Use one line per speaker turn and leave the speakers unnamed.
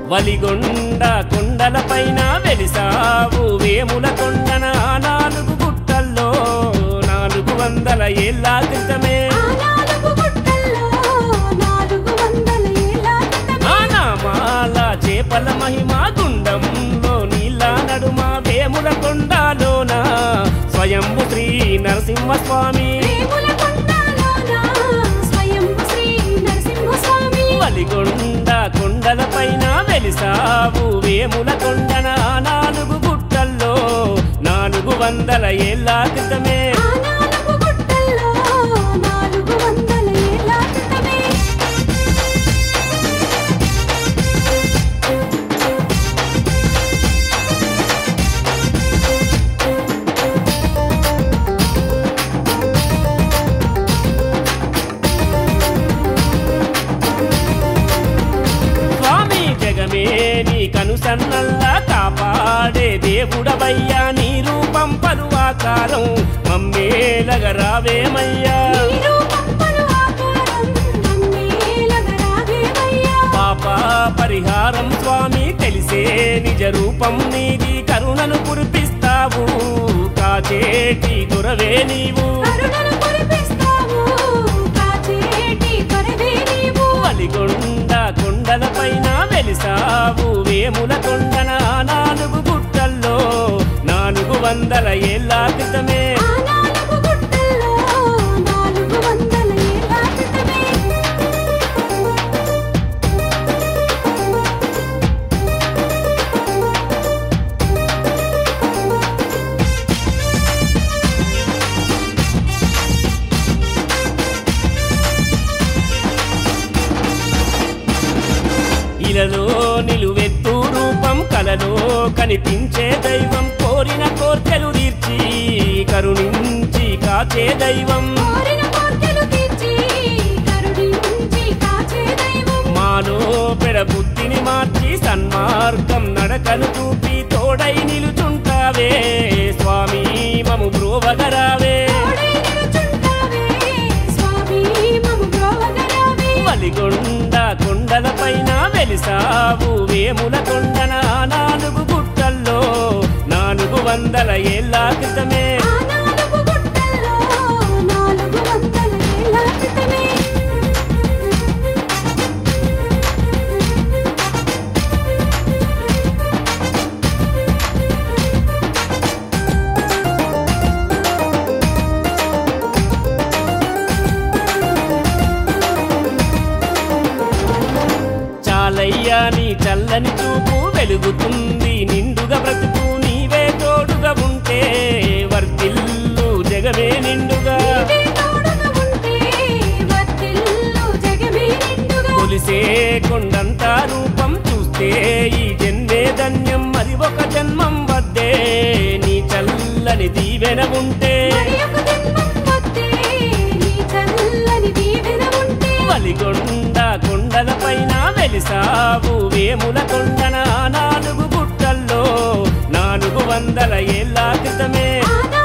వలిగొండ కొండలపైన వెలిసావు వేముల కొండన ఆ నాలుగు గుట్టల్లో నాలుగు వందల ఏళ్ళ క్రితమే
ఆ నాలుగు గుట్టల్లో నాలుగు వందల ఏళ్ళ క్రితమే
ఆ నామాల చేపల మహిమ గుండంలో నీళ్ళ నడుమ వేముల కొండలోన స్వయంభు శ్రీ నరసింహస్వామి
వేముల కొండలోన స్వయంభు శ్రీ నరసింహస్వామి
వలిగొండ కొండలపైన వెలిసావు వేముల కొండన ఆ నాలుగు గుట్టల్లో నాలుగు వందల ఏళ్ళ క్రితమే
ఆ నాలుగు గుట్టల్లో నాలుగు వందల ఏళ్ళ క్రితమే
స్వామి జగమే నీ కనుసన్నల్లా కాపాడే దేవుడవయ్యా నీ రూపం పలువాకారం మమ్మేలగ రావేమయ్యా
నీ రూపం పలు ఆకారం నన్నేలగా రావేమయ్యా
పాప పరిహారం స్వామి తెలిసే నిజ రూపం నీది కరుణను కురిపిస్తావు కాచేటి దొరవే నీవు
కరుణను కురిపిస్తావు కాచేటి కొరవే నీవు
వలిగొండ కొండలపైన వెలిసావు వేముల కొండన ఆ నాలుగు గుట్టల్లో నాలుగు వందల ఏళ్ళ క్రితమే
ఆ నాలుగు గుట్టల్లో నాలుగు వందల ఏళ్ళ క్రితమే
ఇలలో నిలువెత్తు రూపం కలలో కనిపించే దైవం కోరిన కోర్కెలు తీర్చి కరుణించి కాచే దైవం
కోరిన కోర్కెలు తీర్చి కరుణించి కాచే దైవం
మాలో పెడబుద్ధిని మార్చి సన్మార్గం నడకను చూపి తోడై నిలుచుంటావే స్వామి మము బ్రోవగరావే
తోడై నిలుచుంటావే స్వామి మము బ్రోవగరావే
వలిగొండ కొండలపైన వెలిసావు వేముల కొండన ఆ నాలుగు గుట్టల్లో నాలుగు వందల ఏళ్ళ క్రితమే
ఆ నాలుగు గుట్టల్లో నాలుగు వందల ఏళ్ళ క్రితమే
చాలయ్యా నీ చల్లని చూపు వెలుగుతుంది నిండుగా బ్రతుకు నీవే తోడుగా ఉంటే వర్తిల్లు జగమే నిండుగా
నీవే తోడుగా ఉంటే వర్ధిల్లు జగమే నిండుగా
కొలిసే కొండంత రూపం చూస్తే ఈ జన్మే ధన్యం మరి ఒక జన్మం వద్దే నీ చల్లని దీవెన ఉంటే
మరి ఒక జన్మం వద్దే నీ చల్లని దీవెన ఉంటే
వలిగొండ కొండలపైన వెలిసావు వేముల కొండన ఆ నాలుగు గుట్టల్లో నాలుగు వందల ఏళ్ళ క్రితమే
ఆ